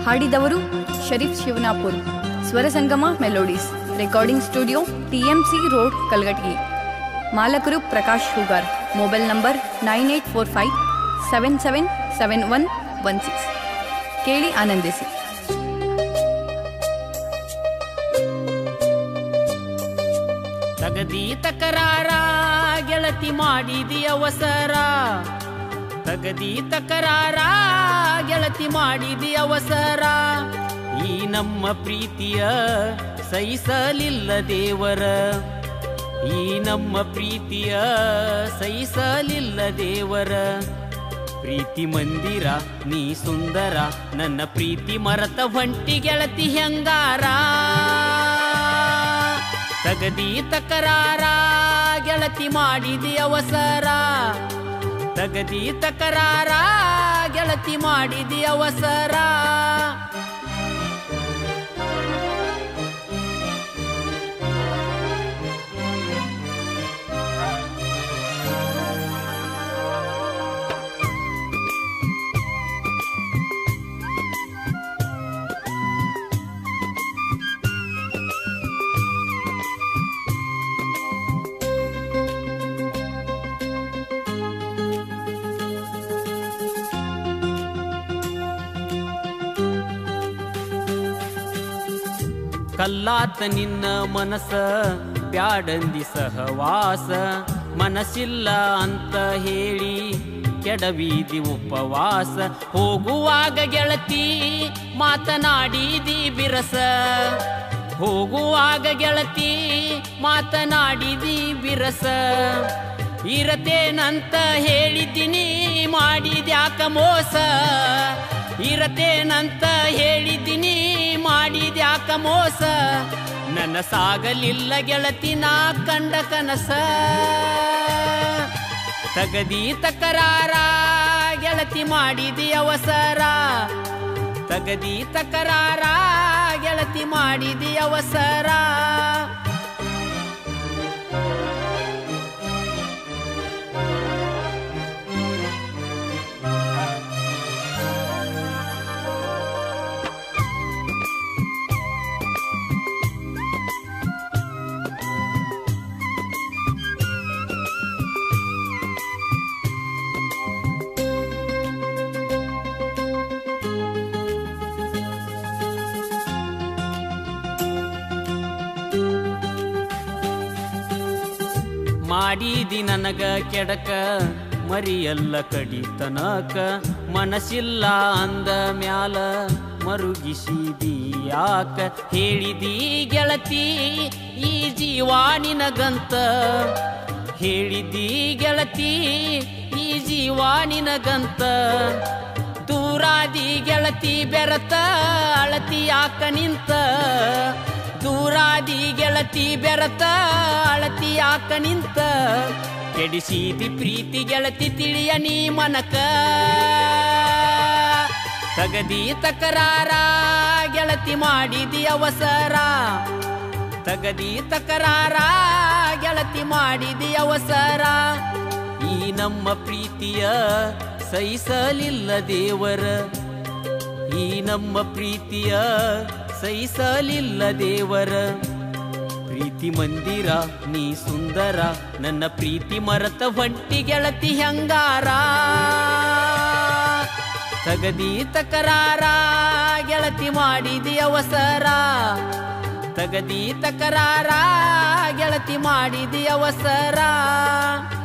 ಹಾಡಿದವರು Sharif Shivanapur Swarasangama melodies recording studio TMC road Kalgatti ಮಾಲಕರು Prakash Hoogar mobile number nine eight four five seven seven seven one one six ಕೇಳಿ ಆನಂದಿಸಿ ತಗದಿ ತಕರಾರ ಗೆಳತಿ ಮಾಡಿದಿ ಅವಸರ ತಗದಿ ತಕರಾರ ಗೆಳತಿ ಮಾಡಿದಿ ಅವಸರ ಈ ನಮ್ಮ ಪ್ರೀತಿಯ ಸಹಿಸಲಿಲ್ಲ ದೇವರ ಈ ನಮ್ಮ ಪ್ರೀತಿಯ ಸಹಿಸಲಿಲ್ಲ ದೇವರ ಪ್ರೀತಿ ಮಂದಿರ ನೀ ಸುಂದರ ನನ್ನ ಪ್ರೀತಿ ಮರತ ಹೊಂಟಿ ಗೆಳತಿ ಹೆಂಗಾರ ತಗದಿ ತಕರಾರ ಗೆಳತಿ ಮಾಡಿದಿ ಅವಸರ ತಗದಿ ತಕರಾರ ಗೆಳತಿ ಮಾಡಿದಿ ಅವಸರ ಕಲ್ಲಾತ ನಿನ್ನ ಮನಸ ಬ್ಯಾಡಂದಿ ಸಹವಾಸ ಮನಸ್ಸಿಲ್ಲ ಅಂತ ಹೇಳಿ ಕೆಡವೀದಿ ಉಪವಾಸ ಹೋಗುವಾಗ ಗೆಳತಿ ಮಾತನಾಡಿದಿ ಬಿರಸ ಹೋಗುವಾಗ ಗೆಳತಿ ಮಾತನಾಡಿದಿ ಬಿರಸ ಇರತೇನಂತ ಹೇಳಿದ್ದೀನಿ ಮಾಡಿದ್ಯಾಕ ಮೋಸ ಇರತೇನಂತ ಹೇಳಿದ್ದೀನಿ ಮಾಡಿದ್ಯಾಕ ಮೋಸ ನನ್ನ ಸಾಗಲಿಲ್ಲ ಗೆಳತಿ ನಾ ಕಂಡ ಕನಸ ತಗದಿ ತಕರಾರ ಗೆಳತಿ ಮಾಡಿದಿ ಅವಸರ ತಗದಿ ತಕರಾರ ಗೆಳತಿ ಮಾಡಿದಿ ಅವಸರ ಮಾಡಿದಿ ನನಗ ಕೆಡಕ ಮರಿಯಲ್ಲ ಕಡಿತನಕ ಮನಸ್ಸಿಲ್ಲ ಅಂದ ಮ್ಯಾಲ ಮರುಗಿಸಿದಿ ಯಾಕ ಹೇಳಿದಿ ಗೆಳತಿ ಈ ಜೀವ ನಿನಗಂತ ಹೇಳಿದಿ ಗೆಳತಿ ಈ ಜೀವ ನಿನಗಂತ ದೂರಾದಿ ಗೆಳತಿ ಬೆರತ ಅಳತಿ ಯಾಕ ನಿಂತ ದೂರಾದಿ ಗೆಳತಿ ಬೆರತ ಅಳತಿ ಯಾಕ ನಿಂತ ಕೆಡಿಸಿದಿ ಪ್ರೀತಿ ಗೆಳತಿ ತಿಳಿಯ ನೀ ಮನಕ ತಗದಿ ತಕರಾರ ಗೆಳತಿ ಮಾಡಿದಿ ಅವಸರ ತಗದಿ ತಕರಾರ ಗೆಳತಿ ಮಾಡಿದಿ ಅವಸರ ಈ ನಮ್ಮ ಪ್ರೀತಿಯ ಸಹಿಸಲಿಲ್ಲ ದೇವರ ಈ ನಮ್ಮ ಪ್ರೀತಿಯ ಸಹಿಸಲಿಲ್ಲ ದೇವರ ಪ್ರೀತಿ ಮಂದಿರ ನೀ ಸುಂದರ ನನ್ನ ಪ್ರೀತಿ ಮರತ ಹೊಂಟಿ ಗೆಳತಿ ಹೆಂಗಾರ ತಗದಿ ತಕರಾರ ಗೆಳತಿ ಮಾಡಿದಿ ಅವಸರ ತಗದಿ ತಕರಾರ ಗೆಳತಿ ಮಾಡಿದಿ ಅವಸರ